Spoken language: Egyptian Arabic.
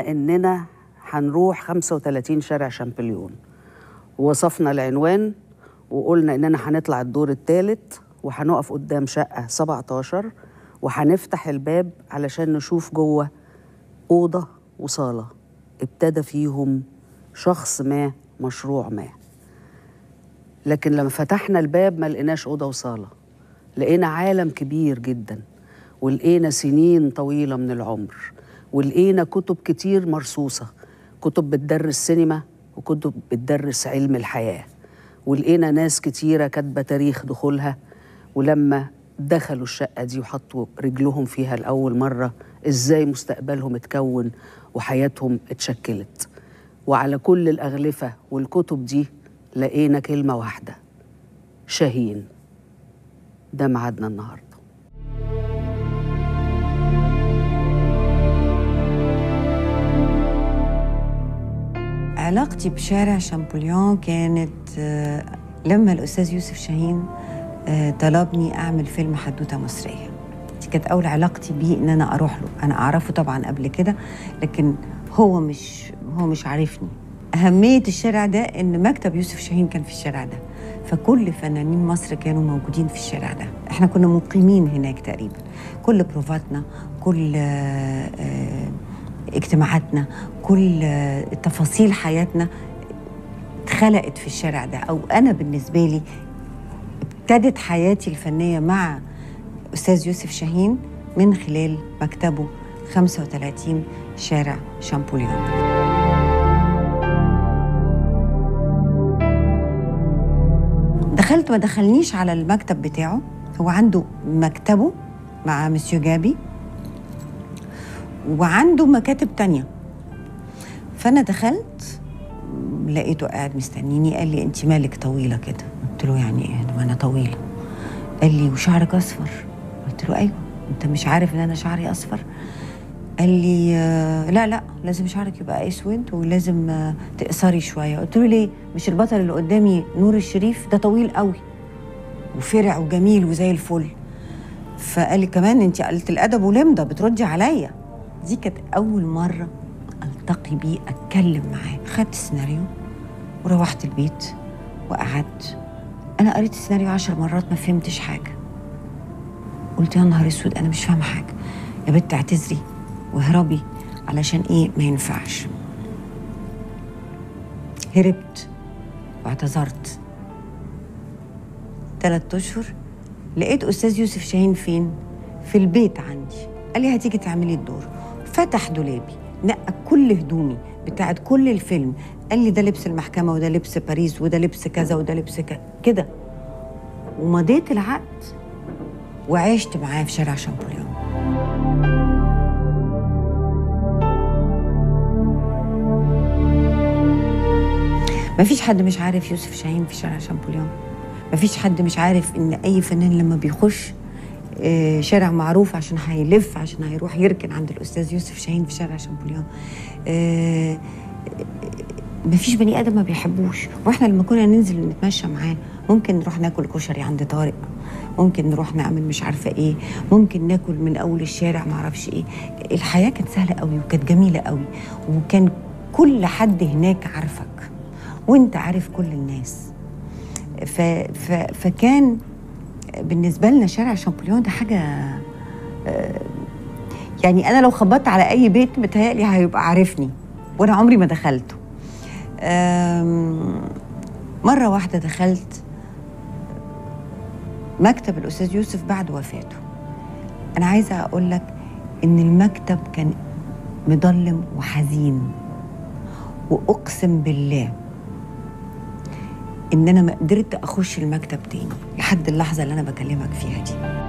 قلنا اننا هنروح 35 شارع شامبليون ووصفنا العنوان وقلنا اننا هنطلع الدور الثالث وهنقف قدام شقه 17 وهنفتح الباب علشان نشوف جوه اوضه وصاله ابتدى فيهم شخص ما مشروع ما لكن لما فتحنا الباب ما لقيناش اوضه وصاله لقينا عالم كبير جدا ولقينا سنين طويله من العمر ولقينا كتب كتير مرصوصه كتب بتدرس سينما وكتب بتدرس علم الحياه ولقينا ناس كتيره كاتبه تاريخ دخولها ولما دخلوا الشقه دي وحطوا رجلهم فيها لاول مره ازاي مستقبلهم اتكون وحياتهم اتشكلت وعلى كل الاغلفه والكتب دي لقينا كلمه واحده شاهين ده ميعادنا النهارده علاقتي بشارع شامبوليون كانت آه، لما الأستاذ يوسف شاهين آه، طلبني أعمل فيلم حدوتة مصرية دي كانت أول علاقتي بيه إن أنا أروح له أنا أعرفه طبعا قبل كده لكن هو مش هو مش عارفني أهمية الشارع ده إن مكتب يوسف شاهين كان في الشارع ده فكل فنانين مصر كانوا موجودين في الشارع ده احنا كنا مقيمين هناك تقريبا كل بروفاتنا كل آه، آه، اجتماعاتنا كل آه، تفاصيل حياتنا اتخلقت في الشارع ده او انا بالنسبه لي ابتدت حياتي الفنيه مع استاذ يوسف شاهين من خلال مكتبه 35 شارع شامبوليون دخلت ما دخلنيش على المكتب بتاعه هو عنده مكتبه مع مسيو جابي وعنده مكاتب تانية فأنا دخلت لقيته قاعد مستنيني قال لي انت مالك طويله كده قلت له يعني ايه ما انا طويله قال لي وشعرك اصفر قلت له ايوه انت مش عارف ان انا شعري اصفر قال لي آه، لا لا لازم شعرك يبقى اسود ولازم آه، تقصري شويه قلت له ليه مش البطل اللي قدامي نور الشريف ده طويل قوي وفرع وجميل وزي الفل فقال لي كمان انت قلت الادب ولمده بتردي عليا دي كانت اول مره التقي بيه اتكلم معاه خدت السيناريو وروحت البيت وقعدت انا قريت السيناريو عشر مرات ما فهمتش حاجه قلت يا نهار اسود انا مش فاهمه حاجه يا بنت اعتذري واهربي علشان ايه ما ينفعش هربت واعتذرت ثلاث اشهر لقيت استاذ يوسف شاهين فين في البيت عندي قال لي هتيجي تعملي الدور فتح دولابي نقى كل هدومي بتاعت كل الفيلم قال لي ده لبس المحكمة وده لبس باريس وده لبس كذا وده لبس ك- كده ومضيت العقد وعشت معاه في شارع شامبوليون مفيش حد مش عارف يوسف شاهين في شارع شامبوليون مفيش حد مش عارف ان اي فنان لما بيخش آه، شارع معروف عشان هيلف عشان هيروح يركن عند الاستاذ يوسف شاهين في شارع شامبوليون آه، مفيش بني ادم ما بيحبوش واحنا لما كنا ننزل نتمشى معاه ممكن نروح ناكل كشري عند طارق ممكن نروح نعمل مش عارفه ايه ممكن ناكل من اول الشارع ما اعرفش ايه الحياه كانت سهله قوي وكانت جميله قوي وكان كل حد هناك عارفك وانت عارف كل الناس ف... ف... فكان بالنسبه لنا شارع شامبوليون ده حاجه آه، يعني انا لو خبطت على اي بيت متهيألي هيبقى عارفني وانا عمري ما دخلته آم، مره واحده دخلت مكتب الاستاذ يوسف بعد وفاته انا عايزه اقول لك ان المكتب كان مضلم وحزين واقسم بالله ان انا ما قدرت اخش المكتب تاني لحد اللحظه اللي انا بكلمك فيها دي